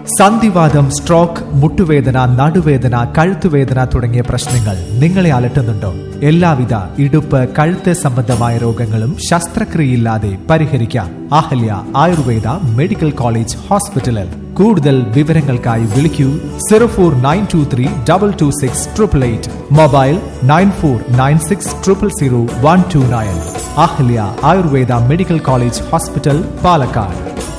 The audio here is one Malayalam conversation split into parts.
സന്ധിവാദം സ്ട്രോക്ക് മുട്ടുവേദന നടുവേദന കഴുത്തുവേദന തുടങ്ങിയ പ്രശ്നങ്ങൾ നിങ്ങളെ അലട്ടുന്നുണ്ടോ എല്ലാവിധ ഇടുപ്പ് കഴുത്ത് സംബന്ധമായ രോഗങ്ങളും ശസ്ത്രക്രിയയില്ലാതെ പരിഹരിക്കാം അഹല്യ ആയുർവേദ മെഡിക്കൽ കോളേജ് ഹോസ്പിറ്റലിൽ കൂടുതൽ വിവരങ്ങൾക്കായി വിളിക്കൂ zero four nine two three double two six triple eight mobile nine four nine six triple zero one two nine Ahalya Ayurveda medical college hospital Palakkad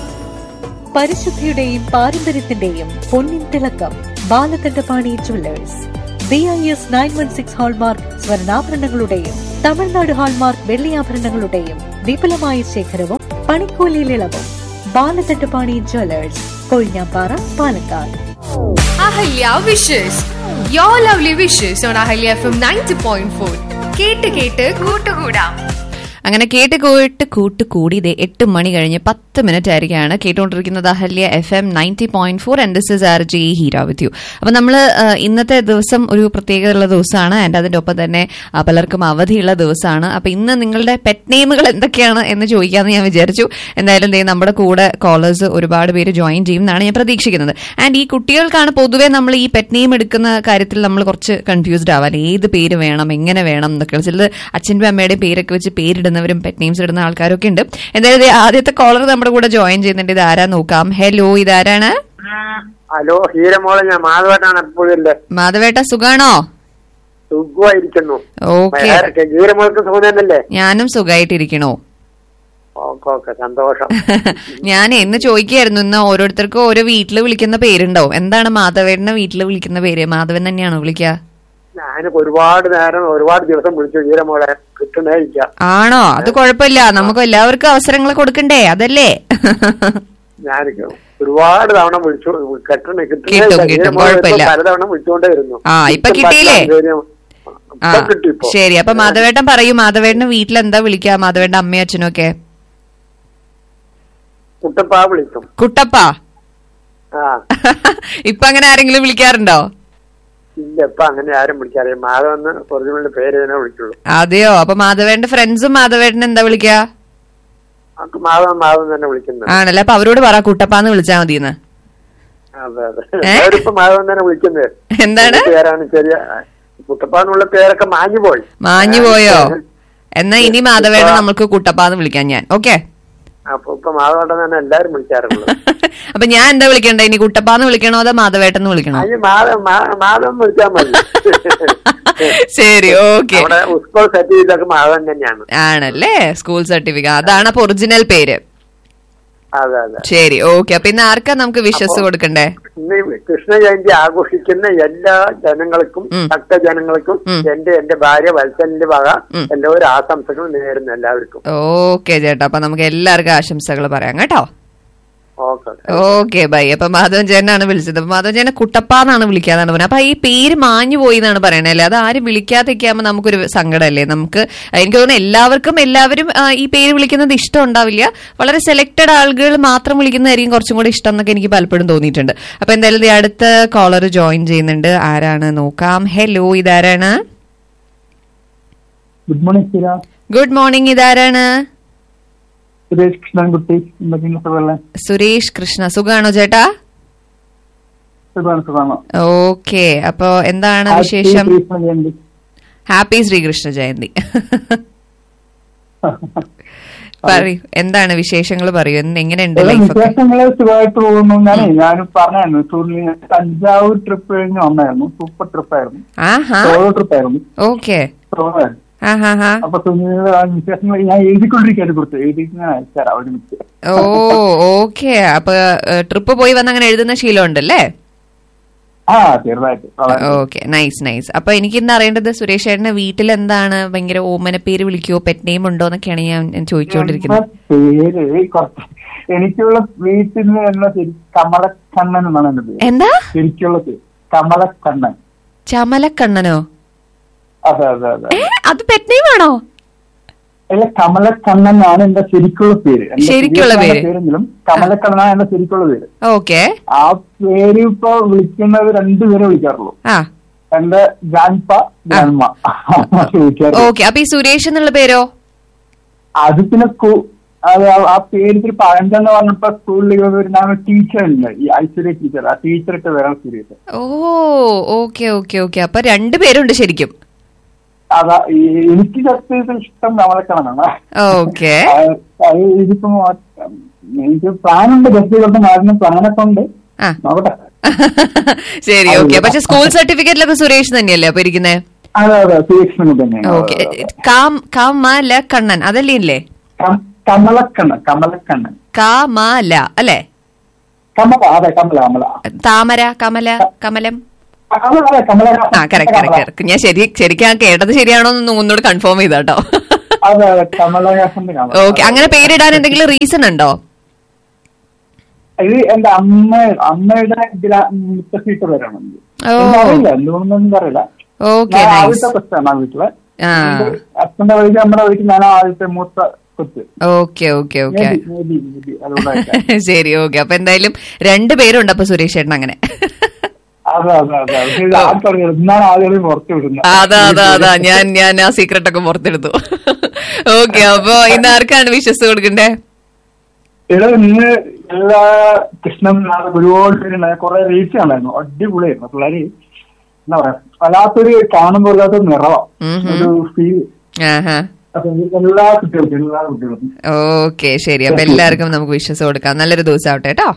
പരിശുദ്ധിയുടെയും പാരമ്പര്യത്തിന്റെയും പൊന്നിൻ തിളക്കം Balakandapani jewellers B I S nine one six hallmark സ്വർണ്ണാഭരണങ്ങളുടെയും തമിഴ്നാട് ഹാൾമാർക്ക് വെള്ളിയാഭരണങ്ങളുടെയും വിപുലമായ ശേഖരവും പണിക്കൂലിയിൽ ഇളവും Balakandapani jewellers Kozhinjampara Palakkad Ahalya wishes you lovely wishes on Ahalya F M ninety point four കേട്ട് കേട്ട് കൂട്ടുകൂടാം അങ്ങനെ കേട്ട് കേട്ട് കൂട്ട് കൂടി ദേ എട്ട് മണി കഴിഞ്ഞ് പത്ത് മിനിറ്റ് ആയിരിക്കാണ് കേട്ടുകൊണ്ടിരിക്കുന്നത് Ahalya F M ninety point four and this is R G Heera with you അപ്പൊ നമ്മൾ ഇന്നത്തെ ദിവസം ഒരു പ്രത്യേകതയുള്ള ദിവസമാണ് ആൻഡ് അതിന്റെ ഒപ്പം തന്നെ ആ, പലർക്കും അവധിയുള്ള ദിവസമാണ് അപ്പൊ ഇന്ന് നിങ്ങളുടെ പെറ്റ് നെയിമുകൾ എന്തൊക്കെയാണ് എന്ന് ചോദിക്കാമെന്ന് ഞാൻ വിചാരിച്ചു എന്തായാലും ദേ നമ്മുടെ കൂടെ കോളേഴ്സ് ഒരുപാട് പേര് ജോയിൻ ചെയ്യും എന്നാണ് ഞാൻ പ്രതീക്ഷിക്കുന്നത് ആൻഡ് ഈ കുട്ടികൾക്കാണ് പൊതുവെ നമ്മൾ ഈ പെറ്റ് നെയിം എടുക്കുന്ന കാര്യത്തിൽ നമ്മൾ കുറച്ച് കൺഫ്യൂസ്ഡ് ആവാൻ ഏത് പേര് വേണം എങ്ങനെ വേണം എന്നൊക്കെ ചിലത് അച്ഛൻ്റെ അമ്മയുടെയും പേരൊക്കെ വെച്ച് പേരിടുന്നവരും പെറ്റ് നെയിംസ് ഇടുന്ന ആൾക്കാരൊക്കെ ഉണ്ട് എന്തായാലും ദേ ആദ്യത്തെ കോളർ നമ്മുടെ കൂടെ ജോയിൻ ചെയ്യുന്നുണ്ട് ഇത് ആരാ നോക്കാം ഹലോ ഇതാരാണ് ഹലോ ഹീരമോളെ ഞാൻ മാധവനാണ് എപ്പോഴും മാധവേട്ട സുഖാണോ സുഖമായിരിക്കുന്നു ഓക്കെ ഹീരമോൾക്ക് സുഖം തന്നെയല്ലേ ഞാനും സുഖമായിട്ടിരിക്കണോ ഓക്കെ ഓക്കെ സന്തോഷം ഞാൻ എന്ന് ചോദിക്കായിരുന്നു ഇന്ന് ഓരോരുത്തർക്കും ഓരോ വീട്ടിൽ വിളിക്കുന്ന പേരുണ്ടോ എന്താണ് മാധവേട്ടനെ വീട്ടിൽ വിളിക്കുന്ന പേര് മാധവൻ തന്നെയാണോ വിളിക്കുക ഞാനിപ്പോ ഒരുപാട് നേരം ഒരുപാട് ദിവസം വിളിച്ചു ഹീരമോളെ കിട്ടണേ ഇല്ല ആണോ അത് കുഴപ്പമില്ല നമുക്ക് എല്ലാവർക്കും അവസരങ്ങൾ കൊടുക്കണ്ടേ അതല്ലേ ഞാൻ ഒരുപാട് തവണ വിളിച്ചു കിട്ടണേ കിട്ടണേ കിട്ടും, ഇല്ല. കിട്ടും, ഹീരമോളെ ഇപ്പൊ കുഴപ്പമില്ല. പലതവണ വിളിച്ചുകൊണ്ടേ ഇരുന്നു ആ, ഇപ്പൊ കിട്ടിയില്ലേ? ആ ഇപ്പൊ കിട്ടി ഇപ്പൊ ശരി അപ്പൊ മാധവേട്ടൻ പറയൂ മാധവേട്ടന് വീട്ടിൽ എന്താ വിളിക്കുക മാധവേട്ടന്റെ അമ്മയും അച്ഛനും ഒക്കെ കുട്ടപ്പാ വിളിക്കും കുട്ടപ്പ ആ ഇപ്പൊ അങ്ങനെ ആരെങ്കിലും വിളിക്കാറുണ്ടോ ഇല്ല ഇപ്പൊ അങ്ങനെ ആരും വിളിക്കാറില്ല മാധവന്ന് ഒറിജിനലിന്റെ പേര് തന്നെ വിളിക്കുള്ളൂ അതെയോ അപ്പൊ മാധവേട്ടന്റെ ഫ്രണ്ട്സും മാധവേട്ടൻ എന്താ വിളിക്കുക നമുക്ക് മാധവൻ മാധവൻ തന്നെ വിളിക്കുന്നത് ആണല്ലേ അപ്പൊ അവരോട് പറ കുട്ടപ്പാന്ന് വിളിച്ചാ മതിന്ന് അതെ അതെ ഏ? അവരിപ്പോ മാധവൻ തന്നെ വിളിക്കുന്നത് എന്താണ് എന്റെ പേരാണ് ചെറിയ കുട്ടപ്പാന്നുള്ള പേരൊക്കെ മാഞ്ഞു പോയി മാഞ്ഞു പോയോ എന്നാ ഇനി മാധവേട്ടൻ നമുക്ക് കുട്ടപ്പാന്ന് വിളിക്കാൻ ഞാൻ ഓക്കെ അപ്പൊ ഇപ്പൊ മാധവട്ടം തന്നെ എല്ലാരും വിളിക്കാറുള്ളൂ അപ്പൊ ഞാൻ എന്താ വിളിക്കണ്ടേ ഇനി കുട്ടപ്പാന്ന് വിളിക്കണോ അതോ മാധവേട്ടൻ വിളിക്കണോ അതിന് മാധവ മാ- മാധവൻ വിളിച്ചാൽ മതി ശരി ഓക്കെ അവിടെ സ്കൂൾ സർട്ടിഫിക്കറ്റ് മാധവൻ തന്നെയാണ് ആണല്ലേ സ്കൂൾ സർട്ടിഫിക്കറ്റ് അതാണ് അപ്പൊ ഒറിജിനൽ പേര് അതെ അതെ ശരി ഓക്കെ അപ്പൊ ഇന്ന് ആർക്കാ നമുക്ക് വിശ്വസ് കൊടുക്കണ്ടേ ഇന്ന് കൃഷ്ണ ജയന്തി ആഘോഷിക്കുന്ന എല്ലാ ജനങ്ങൾക്കും ഉം. ഭക്തജനങ്ങൾക്കും ഉം. എന്റെ എന്റെ ഭാര്യ വത്സലിന്റെ വക ഉം. എല്ലാവരും ആശംസകൾ നേരുന്നു എല്ലാവർക്കും ഓക്കെ ചേട്ടാ അപ്പൊ നമുക്ക് എല്ലാവർക്കും ആശംസകൾ പറയാം കേട്ടോ ഓക്കെ ഓക്കെ ബൈ അപ്പൊ മാധവൻ ചേട്ടനാണ് വിളിച്ചത് അപ്പൊ മാധവൻ ചേട്ടനെ കുട്ടപ്പാന്നാണ് വിളിക്കാന്നാണ് പറഞ്ഞത് അപ്പൊ ഈ പേര് മാഞ്ഞു പോയി എന്നാണ് പറയണത് അല്ലേ അത് ആരും വിളിക്കാതിരിക്കുമ്പോ നമുക്കൊരു സങ്കടമല്ലേ നമുക്ക് എനിക്ക് തോന്നുന്നു എല്ലാവർക്കും എല്ലാവരും ആ, ഈ പേര് വിളിക്കുന്നത് ഇഷ്ടം ഉണ്ടാവില്ല വളരെ സെലക്ടഡ് ആളുകൾ മാത്രം വിളിക്കുന്നതായിരിക്കും കുറച്ചും കൂടി ഇഷ്ടം എന്നൊക്കെ എനിക്ക് പലപ്പോഴും തോന്നിയിട്ടുണ്ട് അപ്പൊ എന്തായാലും ദേ അടുത്ത കോളർ ജോയിൻ ചെയ്യുന്നുണ്ട് ആരാണ് നോക്കാം ഹലോ ഇതാരാണ് ഗുഡ് മോർണിംഗ് സ്ഥിര ഗുഡ് മോർണിംഗ് ഇതാരാണ് സുരേഷ് കൃഷ്ണൻകുട്ടി എന്തൊക്കെയാണ് സുഖമല്ലേ സുരേഷ് കൃഷ്ണ സുഖാണോ ചേട്ടാ സുഖമാണ് സുഖമാണ് ഓക്കെ അപ്പൊ എന്താണ് വിശേഷം കൃഷ്ണ ജയന്തി ഹാപ്പി ശ്രീകൃഷ്ണ ജയന്തി പറയൂ എന്താണ് വിശേഷങ്ങൾ പറയൂ എന്ന് എങ്ങനെയുണ്ട് ഏതാ ലൈഫൊക്കെ വിശേഷങ്ങള് സുഖമായിട്ട് പോകുന്നു ഞാനേ ഞാൻ പറഞ്ഞായിരുന്നു ടൂറിന് തഞ്ചാവൂർ ട്രിപ്പ് കഴിഞ്ഞ് വന്നായിരുന്നു സൂപ്പർ ട്രിപ്പായിരുന്നു ആഹാ സോളോ ട്രിപ്പായിരുന്നു ഓക്കെ സോളോ ആയിരുന്നു ആഹാ ഹാ അപ്പൊ സുനിയുടെ ആ വിശേഷങ്ങൾ ഞാൻ എഴുതിക്കൊണ്ടിരിക്കാനും കൊടുത്തു എഴുതി ഞാൻ അയച്ചുതരാം ഒരു മിനിറ്റ് ഓ ഓക്കെ അപ്പൊ ട്രിപ്പ് പോയി വന്ന് അങ്ങനെ എഴുതുന്ന ശീലം ഉണ്ടല്ലേ ആ ചെറുതായിട്ട് വളരെ. ഓക്കെ നൈസ് നൈസ് അപ്പൊ എനിക്ക് ഇന്ന് അറിയേണ്ടത് സുരേഷ് ചേട്ടന്റെ വീട്ടിൽ എന്താണ് ഭയങ്കര ഓമന പേര് വിളിക്കുവോ പെറ്റ് നെയിം ഉണ്ടോ എന്നൊക്കെയാണ് ഞാൻ ഞാൻ ചോദിച്ചുകൊണ്ടിരിക്കുന്നത് പേര് കുറച്ച് എനിക്കുള്ള വീട്ടിൽ നിന്ന് എന്ന ശരി കമലക്കണ്ണൻ എന്നാണ് എന്റെ പേര് എന്താ ശരിക്കുള്ള പേര് കമലക്കണ്ണൻ ചമലക്കണ്ണനോ അതെ അതെ അതെ ഏ അത് പെറ്റ് നെയിം ആണോ അല്ല കമലക്കണ്ണൻ ആണ് എന്റെ ശരിക്കുള്ള പേര് എന്റെ ശരിക്കുള്ള ശരിക്കുള്ള പേര്? പേരെങ്കിലും കമലക്കണ്ണൻ എന്റെ ശരിക്കുള്ള പേര് ഓക്കെ ആ പേര് ഇപ്പൊ വിളിക്കുന്നത് രണ്ടുപേരെ വിളിക്കാറുള്ളൂ ആ എന്റെ ഗ്രാൻഡ്പ ഗ്രാൻഡ്മ വിളിക്കാറുള്ളൂ ഓക്കെ അപ്പൊ ഈ സുരേഷ് എന്നുള്ള പേരോ അത് പിന്നെ കു- അത് ആ- ആ പേര് ഇത്തിരി പഴഞ്ചെന്ന് പറഞ്ഞപ്പോ സ്കൂളിൽ ഒരു നാമ ടീച്ചർ ഇല്ല ഈ ഐശ്വര്യ ടീച്ചർ ആ ടീച്ചറിട്ട് വരാൻ സീരിയസ് ഓ ഓക്കെ ഓക്കെ ഓക്കെ അപ്പൊ രണ്ടുപേരുണ്ട് ശരിക്കും അതാ ഈ എനിക്ക് സത്യത്തിൽ ഇഷ്ടം കമലക്കണ്ണനാണ് ഓക്കെ അത് അത് ഇതിപ്പോ എനിക്ക് പ്ലാനുണ്ട് ജസ്റ്റ് കുറച്ച് മാറുന്ന പ്ലാനൊക്കെ ഉണ്ട് ആ നോക്കട്ടെ ശരി ഓക്കെ പക്ഷെ സ്കൂൾ സർട്ടിഫിക്കറ്റിലൊക്കെ സുരേഷ് തന്നെയല്ലേ അപ്പൊ ഇരിക്കുന്നത് അതെ അതെ സുരേഷിനും തന്നെയാണ് ഓക്കെ കാമല കണ്ണൻ അതല്ലേ ഇല്ലേ കം- കമലക്കണ്ണൻ കമലക്കണ്ണൻ കാമല അല്ലേ കമല അതെ കമല കമല താമര കമല കമലം കമല അതെ കമല ആ കറക്റ്റ് കറക്റ്റ് കറക്റ്റ് ഞാൻ ശരി ശരിക്കും ആ കേട്ടത് ശരിയാണോ എന്ന് ഒന്നുകൂടെ കൺഫേം ചെയ്താട്ടോ അതെ അതെ കമലഹാസന്റെ കമല ഓക്കെ അങ്ങനെ പേരിടാൻ എന്തെങ്കിലും റീസൺ ഉണ്ടോ ഇത് എന്റെ അമ്മ അമ്മയുടെ മുത്തശ്ശീട്ട് പേരാണ് ഇത്. ഓ. എനിക്കറിയില്ല എന്തുകൊണ്ടൊന്നും അറിയില്ല ഓക്കെ ഞാൻ നൈസ് ആദ്യത്തെ കൊച്ചാണ് ആ വീട്ടില് ആ അച്ഛന്റെ വഴിക്ക് നമ്മുടെ വീട്ടിൽ ഞാൻ ആദ്യത്തെ മൂത്ത കൊച്ച് okay okay okay Maybe, maybe, maybe. അതുകൊണ്ടായിരിക്കാം. ശരി ഓക്കെ അപ്പൊ എന്തായാലും രണ്ടു പേരുണ്ട് അപ്പൊ സുരേഷ് ചേട്ടൻ അങ്ങനെ അതെ അതെ അതെ പക്ഷേ ഇത് ആർക്കറിയാം എന്നാണ് ആദ്യം പുറത്ത് വിടുന്നത് അതാ അതാ അതാ ഞാൻ ഞാൻ ആ സീക്രട്ട് ഒക്കെ പുറത്തെടുത്തു ഓക്കെ അപ്പൊ ഇന്ന് ആർക്കാണ് വിശ്വസ് കൊടുക്കണ്ടേ ഇവിടെ ഇന്ന് എല്ലാ കൃഷ്ണൻ നാളെ ഒരുപാട് പേരുണ്ടായി കുറെ റീച്ച് ഉണ്ടായിരുന്നു അടിപൊളിയായിരുന്നു പിള്ളേര് എന്താ പറയാ വല്ലാത്തൊരു കാണുമ്പോൾ വല്ലാത്തൊരു നിറവാ ഉം ഹും. ഒരു ഫീൽ ആഹാ അപ്പൊ എല്ലാ കുട്ടികൾക്കും എല്ലാ കുട്ടികൾക്കും ഓക്കെ ശരി അപ്പൊ എല്ലാവർക്കും നമുക്ക് വിശ്വസ് കൊടുക്കാം നല്ലൊരു ദിവസം ആവട്ടെ കേട്ടോ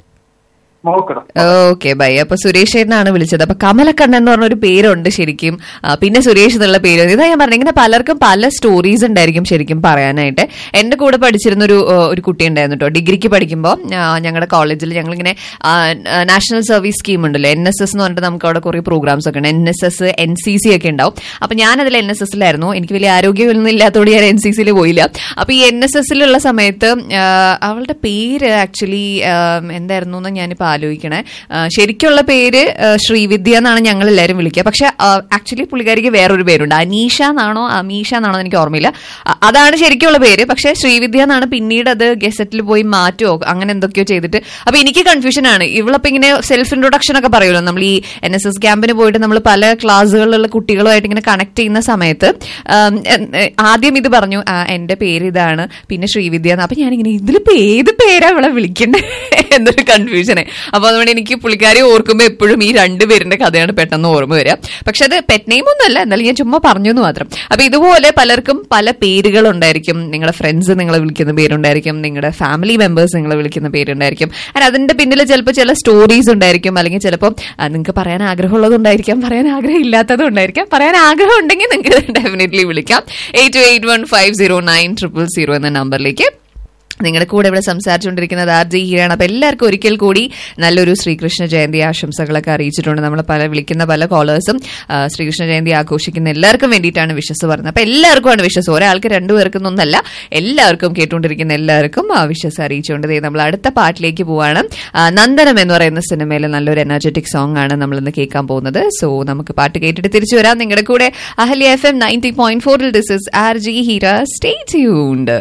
നോക്കണം ഓക്കെ ബൈ അപ്പൊ സുരേഷ് ചേട്ടനാണ് വിളിച്ചത് അപ്പൊ കമലക്കണ്ണൻ എന്ന് പറഞ്ഞ ഒരു പേരുണ്ട് ശരിക്കും ആ, പിന്നെ സുരേഷ് എന്നുള്ള പേര് ഇതാ ഞാൻ പറഞ്ഞത് ഇങ്ങനെ പലർക്കും പല സ്റ്റോറീസ് ഉണ്ടായിരിക്കും ശരിക്കും പറയാനായിട്ട് എന്റെ കൂടെ പഠിച്ചിരുന്ന ഒരു ആ, ഒരു കുട്ടി ഉണ്ടായിരുന്നു കേട്ടോ ഡിഗ്രിക്ക് പഠിക്കുമ്പോൾ ഞങ്ങളുടെ കോളേജിൽ ഞങ്ങളിങ്ങനെ നാഷണൽ സർവീസ് സ്കീം ഉണ്ടല്ലോ എൻ എസ് എസ് എന്ന് പറഞ്ഞിട്ട് നമുക്ക് അവിടെ കുറെ പ്രോഗ്രാംസ് ഒക്കെ ഉണ്ട് N S S N C C ഒക്കെ ഉണ്ടാവും അപ്പൊ ഞാൻ അതിൽ എൻ എസ് എസിലായിരുന്നു എനിക്ക് വലിയ ആരോഗ്യമൊന്നും ഇല്ലാത്തതുകൊണ്ട് ഞാൻ എൻ സി സിയിൽ പോയില്ല അപ്പൊ ഈ എൻ എസ് എസിലുള്ള സമയത്ത് ആ, അവളുടെ പേര് ആക്ച്വലി എന്തായിരുന്നു എന്ന് ഞാനിപ്പോ ആലോചിക്കണേ ആ, ശരിക്കുള്ള പേര് ആ, ശ്രീവിദ്യ എന്നാണ് ഞങ്ങൾ എല്ലാവരും വിളിക്കുക പക്ഷെ ആക്ച്വലി പുള്ളിക്കാരിക്ക് വേറൊരു പേരുണ്ട് അനീഷ എന്നാണോ അമീഷ എന്നാണോ എന്ന് എനിക്ക് ഓർമ്മയില്ല അ- അതാണ് ശരിക്കുള്ള പേര് പക്ഷെ ശ്രീവിദ്യ എന്നാണ് പിന്നീട് അത് ഗസറ്റിൽ പോയി മാറ്റുമോ അങ്ങനെ എന്തൊക്കെയോ ചെയ്തിട്ട് അപ്പൊ എനിക്ക് കൺഫ്യൂഷൻ ആണ് ഇവളപ്പോ ഇങ്ങനെ സെൽഫ് ഇൻട്രൊഡക്ഷൻ ഒക്കെ പറയുമല്ലോ നമ്മൾ ഈ എൻ എസ് എസ് ക്യാമ്പിന് പോയിട്ട് നമ്മൾ പല ക്ലാസ്സുകളിലുള്ള കുട്ടികളുമായിട്ട് ഇങ്ങനെ കണക്ട് ചെയ്യുന്ന സമയത്ത് ആം, എ- എ- ആദ്യം ഇത് പറഞ്ഞു "ആ, എന്റെ പേര് ഇതാണ് പിന്നെ ശ്രീവിദ്യ എന്ന് അപ്പൊ ഞാനിങ്ങനെ ഇതിലിപ്പോ ഏത് പേരാ അവളെ വിളിക്കണ്ടേ എന്നൊരു കൺഫ്യൂഷനെ അപ്പൊ അതുകൊണ്ട് എനിക്ക് പുള്ളിക്കാരി ഓർക്കുമ്പോൾ എപ്പോഴും ഈ രണ്ടുപേരുടെ കഥയാണ് പെട്ടെന്ന് ഓർമ്മ വരിക പക്ഷെ അത് പെറ്റ് നെയിം ഒന്നുമല്ല എന്നാലും ഞാൻ ചുമ്മാ പറഞ്ഞു എന്ന് മാത്രം അപ്പൊ ഇതുപോലെ പലർക്കും പല പേരുകളുണ്ടായിരിക്കും നിങ്ങളുടെ ഫ്രണ്ട്സ് നിങ്ങളെ വിളിക്കുന്ന പേരുണ്ടായിരിക്കും നിങ്ങളുടെ ഫാമിലി മെമ്പേഴ്സ് നിങ്ങളെ വിളിക്കുന്ന പേരുണ്ടായിരിക്കും And അതിന്റെ പിന്നിൽ ചിലപ്പോൾ ചില സ്റ്റോറീസ് ഉണ്ടായിരിക്കും അല്ലെങ്കിൽ ചിലപ്പോൾ നിങ്ങൾക്ക് പറയാൻ ആഗ്രഹമുള്ളതുണ്ടായിരിക്കാം പറയാൻ ആഗ്രഹം ഇല്ലാത്തതും ഉണ്ടായിരിക്കാം പറയാൻ ആഗ്രഹം ഉണ്ടെങ്കിൽ നിങ്ങൾക്ക് ഡെഫിനറ്റ്ലി വിളിക്കാം eight two eight one five zero nine triple zero എന്ന നമ്പറിലേക്ക് നിങ്ങളുടെ കൂടെ ഇവിടെ സംസാരിച്ചുകൊണ്ടിരിക്കുന്നത് ആർ ജി ഹീരാണ് അപ്പൊ എല്ലാവർക്കും ഒരിക്കൽ കൂടി നല്ലൊരു ശ്രീകൃഷ്ണ ജയന്തി ആശംസകളൊക്കെ അറിയിച്ചിട്ടുണ്ട് നമ്മൾ പല വിളിക്കുന്ന പല കോളേഴ്സും ആ, ശ്രീകൃഷ്ണ ജയന്തി ആഘോഷിക്കുന്ന എല്ലാവർക്കും വേണ്ടിയിട്ടാണ് വിശ്വസ് പറഞ്ഞത് അപ്പൊ എല്ലാവർക്കുമാണ് വിശ്വസ് ഒരാൾക്ക് രണ്ടുപേർക്കൊന്നൊന്നല്ല എല്ലാവർക്കും കേട്ടുകൊണ്ടിരിക്കുന്ന എല്ലാവർക്കും ആ വിശ്വസ് അറിയിച്ചുകൊണ്ട് ദേ നമ്മൾ അടുത്ത പാട്ടിലേക്ക് പോവാണ് ആ, നന്ദനം എന്ന് പറയുന്ന സിനിമയിലെ നല്ലൊരു എനർജറ്റിക് സോങ് ആണ് നമ്മൾ ഇന്ന് കേൾക്കാൻ പോകുന്നത് സോ നമുക്ക് പാട്ട് കേട്ടിട്ട് തിരിച്ചു വരാം നിങ്ങളുടെ കൂടെ Ahalya F M ninety point ഫോറിൽ this is R G Heera stay tuned